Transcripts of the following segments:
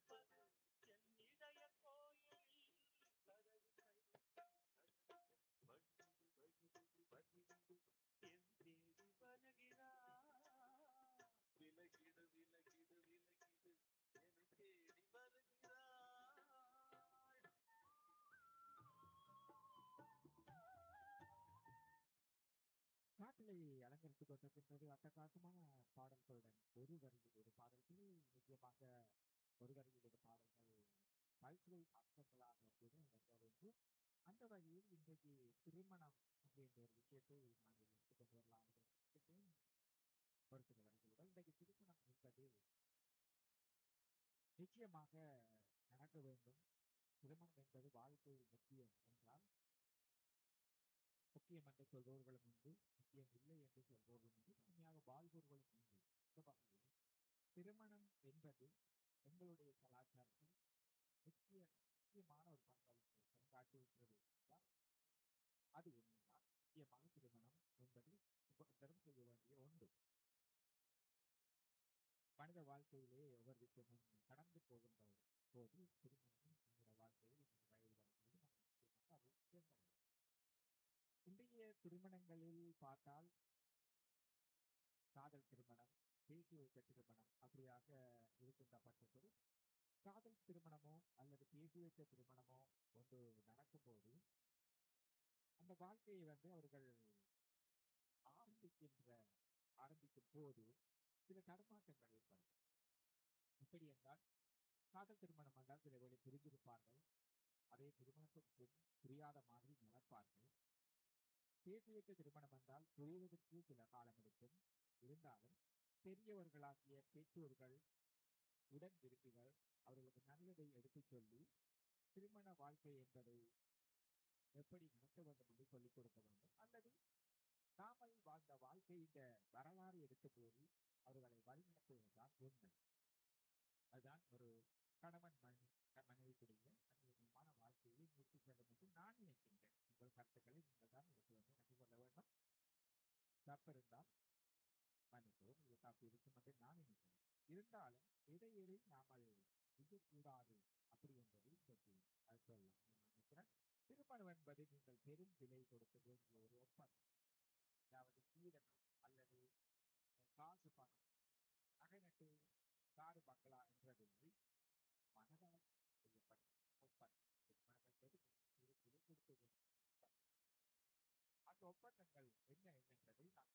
காற்றலை அலங்கரித்துக் கொண்டிருக்கின்றது அட்டகாசமான பாடல்களுடன் ஒரு வரியில் ஒரு பாடல்கள் நிச்சயமாக ஒரு வரியில் ஒரு பாடல்கள் பல்சுவை அர்த்தங்களாக கூட வருகிறது அந்த வகையில் இன்றைக்கு திருமணம் அப்படின்ற ஒரு விஷயத்தை நாங்கள் எடுத்துக்கொண்டு வரலாம் ஒரு சில வரிகளுடன் இன்றைக்கு திருமணம் என்பது நிச்சயமாக நடக்க வேண்டும் திருமணம் என்பது வாழ்க்கை முக்கியம் என்றால் முக்கியம் என்று சொல்பவர்களும் உண்டு முக்கியம் இல்லை என்று சொல்பவர்களும் உண்டு உண்மையாக வாழ்பவர்களும் உண்டு இந்த வகையில் திருமணம் என்பது எங்களுடைய கலாச்சாரத்தில் முக்கிய முக்கியமான ஒரு பங்களிப்பை பங்காற்றுகிறது என்றால் அது என்னதான் முக்கியமாக திருமணம் என்பது ஒவ்வொருத்தரும் செய்ய வேண்டிய ஒன்று மனித வாழ்க்கையிலே ஒவ்வொரு விஷயமும் கடந்து போகின்ற போது திருமணம் நம்முடைய வாழ்க்கையில் இந்த வயது வரும்போது நாம் முக்கியமாக அதை சேர்ந்த இன்றைய திருமணங்களில் பார்த்தால் காதல் திருமணம் பேசி வைத்த திருமணம் அப்படியாக இருக்கின்ற பட்சத்தில் காதல் திருமணமோ அல்லது பேசி வைத்த திருமணமோ ஒன்று நடக்கும்போது அந்த வாழ்க்கையை வந்து அவர்கள் ஆரம்பிக்கின்ற ஆரம்பிக்கும் போது சில தடுமாற்றங்கள் ஏற்படும் எப்படி என்றால் காதல் திருமணம் என்றால் சில வேலை பிரிந்திருப்பார்கள் அதே திருமணத்துக்கு புரியாத மாதிரி நடப்பார்கள் பேசி வைத்த திருமணம் என்றால் புரிவதற்கு சில காலம் எடுக்கும் இருந்தாலும் பெரியவர்களாகிய பெற்றோர்கள் உடன் விரும்பிகள் அவர்களுக்கு நல்லதை எடுத்துச் சொல்லி திருமண வாழ்க்கை என்பதை எப்படி நடத்த வேண்டும் என்று சொல்லிக் கொடுக்க வேண்டும் அல்லது நாமல் வாழ்ந்த வாழ்க்கையின் வரலாறு எடுத்தபோது அவர்களை வழிநடத்துவதுதான் உண்மை அதுதான் ஒரு கணவன் மனைவி மனைவிக்குரிய அந்நியமான வாழ்க்கையை நிறுத்தி செல்லும் என்று நான் நினைக்கின்றேன் உங்கள் கருத்துக்களை நீங்கள் தான் எடுத்து வந்து எனக்கு சொல்ல வேண்டும் தப்பு இருந்தால் மன்னிக்கவும் இது தப்பு இருக்கும் என்று நான் நினைக்கிறேன் இருந்தாலும் இடையிலே நாமல் செய்யக்கூடாது அப்படி என்பதை இன்றைக்கு அது சொல்லலாம் நினைக்கிறேன் திருமணம் என்பது நீங்கள் பெரும் விலை கொடுக்க வேண்டிய ஒரு ஒப்பந்தம் அதாவது சீதனம் அல்லது காசு பணம் நகை நட்டு காடு பங்களா என்றதில்லை மனதால் செய்யப்பட்ட ஒப்பந்தம் திருமணம் என்பது விலை கொடுக்க வேண்டிய அந்த ஒப்பந்தங்கள் என்ன என்னென்பதை நாம்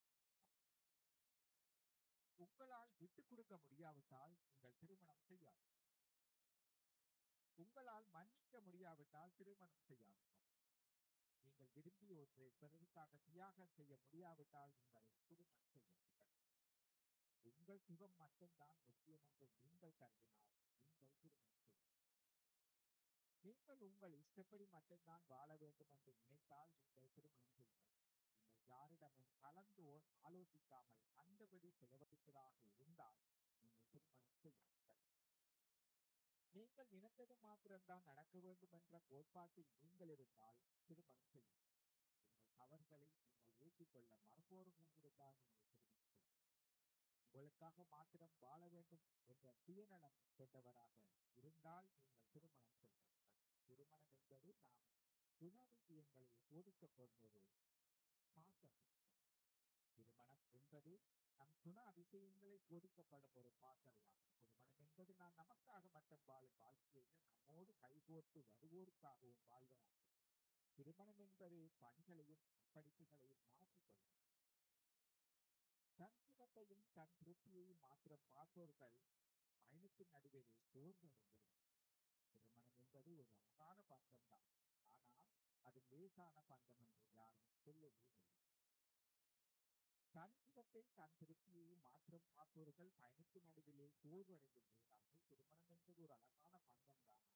உங்களால் விட்டுக் கொடுக்க முடியாவிட்டால் உங்கள் திருமணம் செய்யாது உங்களால் மன்னிக்க முடியாவிட்டால் திருமணம் செய்யாது நீங்கள் விரும்பிய ஒன்றை பிறருக்காக தியாகம் செய்ய முடியாவிட்டால் நீங்கள் திருமணம் செய்யுங்கள் உங்கள் சுகம் மட்டும்தான் முக்கியம் என்று நீங்கள் கருதினால் நீங்கள் திருமணம் செய்யுங்கள் நீங்கள் உங்கள் இஷ்டப்படி மட்டும்தான் வாழ வேண்டும் என்று நினைத்தால் நீங்கள் திருமணம் செய்யுங்கள் நீங்கள் யாரிடமும் கலந்து ஆலோசிக்காமல் அந்தபடி செலவழிப்பதாக இருந்தால் நீங்கள் திருமணம் செய்யுங்கள் நீங்கள் நினைத்தது மாத்திரம்தான் நடக்க வேண்டும் என்ற கோட்பாட்டில் நீங்கள் இருந்தால் திருமணம் செய்யுங்கள் உங்கள் தவறுகளை நீங்கள் ஏற்றுக்கொள்ள மறுப்போரும் இருந்தால் நீங்கள் திருமணம் செய்யுங்கள் உங்களுக்காக மாத்திரம் வாழ வேண்டும் என்ற சுயநலம் கொண்டவராக இருந்தால் நீங்கள் திருமணம் செய்யுங்கள் திருமணம் என்பது நாம் குணாதிசயங்களில் சோதிக்கப்படுவது பாசம் திருமணம் என்பது நம் குண அதிசயங்களை சோதிக்கப்படும் ஒரு பாசறையாகும் திருமணம் என்பது நான் நமக்காக மட்டும் வாழும் வாழ்க்கையை நம்மோடு கைகோர்த்து வருவோருக்காகவும் வாழ்வதாகும் திருமணம் என்பது பணிகளையும் படிப்புகளையும் மாற்றிக்கொள்ளும் தன் சுகத்தையும் தன் திருப்தியையும் மாத்திரம் பார்ப்பவர்கள் பயணத்தின் நடுவிலே சோர்வடைந்திருக்கும் திருமணம் என்பது ஒரு அழகான பந்தம்தான் ஆனால் அது லேசான பந்தம் என்று யாரும் சொல்லவே இல்லை தன் சுகத்தை தன் திருப்தியை மாற்றம் பார்ப்பவர்கள் பயணத்தின் நடுவிலே சோர்வடைந்து விடுகிறார்கள் திருமணம் என்பது ஒரு அழகான பந்தம் தான்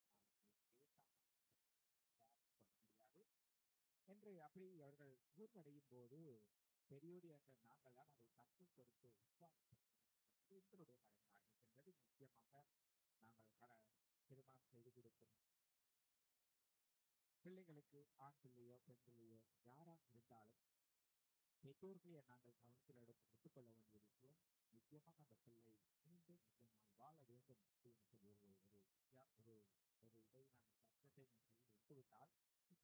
முடியாது என்று அப்படி அவர்கள் சோர்வடையும் போது பெரியோடியாக நாங்கள் தான் அதை கற்றுக் கொடுத்து எங்களுடைய கடமையாக இருக்கின்றது முக்கியமாக நாங்கள் கட திருமணம் செய்து கொடுக்கும் பிள்ளைகளுக்கு ஆண் பிள்ளையோ பெண் பிள்ளையோ யாராக இருந்தாலும் பெற்றோர்களை நாங்கள் கவனத்தில் எடுத்து எடுத்துக்கொள்ள வேண்டிய விஷயம் நிச்சயமாக அந்த பிள்ளை மீண்டும் நாள் வாழ வேண்டும் என்று சொல்லி ஒரு ஒரு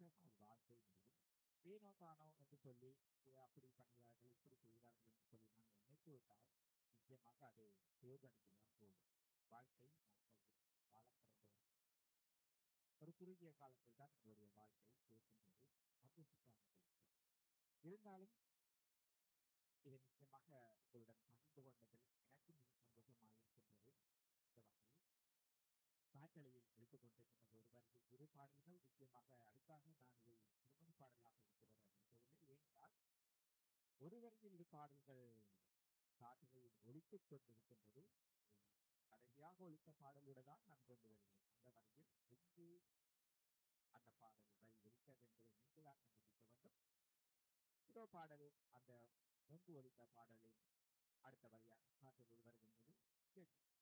உங்கள் வாழ்க்கை முடியும் ஏனோ தானோ என்று சொல்லி "ஏ, அப்படி பண்ணுகிறார்கள் இப்படி செய்கிறார்கள் என்று சொல்லி நாங்கள் நினைத்து விட்டால் நிச்சயமாக அது தேர்தலுக்கு தான் போகும் வாழ்க்கை நாட்கள் வாழப்படுகிறது ஒரு குறுகிய காலத்தில் தான் எங்களுடைய வாழ்க்கை இருக்கின்றது மகிழ்ச்சிக்கான வாழ்க்கை. இருந்தாலும் இதை நிச்சயமாக உங்களுடன் பகிர்ந்து கொண்டதில் எனக்கு மிக சந்தோஷமாக இருக்கின்றது இந்த வகையில் காற்றலையில் எடுத்துக் கொண்டிருக்கின்ற ஒருவர் இரு பாடல்கள் நிச்சயமாக அடுத்தாக நான் இதை திருமண பாடலாக இருக்கிறது நினைக்கவில்லை ஏனென்றால் ஒரு வரியில் இரு பாடல்கள் காற்றலையில் ஒழித்துக் கொண்டிருக்கின்றது கடைசியாக ஒழித்த பாடலோடு தான் நான் கொண்டு வருகிறேன் அந்த வரையில் எங்கு அந்த பாடல் வரி ஒழித்தது என்பதை நீங்கள் தான் கண்டுபிடிக்க வேண்டும் இதோ பாடல் அந்த முன்பு ஒழித்த பாடலின் அடுத்த வரியாக காற்றலில் வருகின்றது கேட்க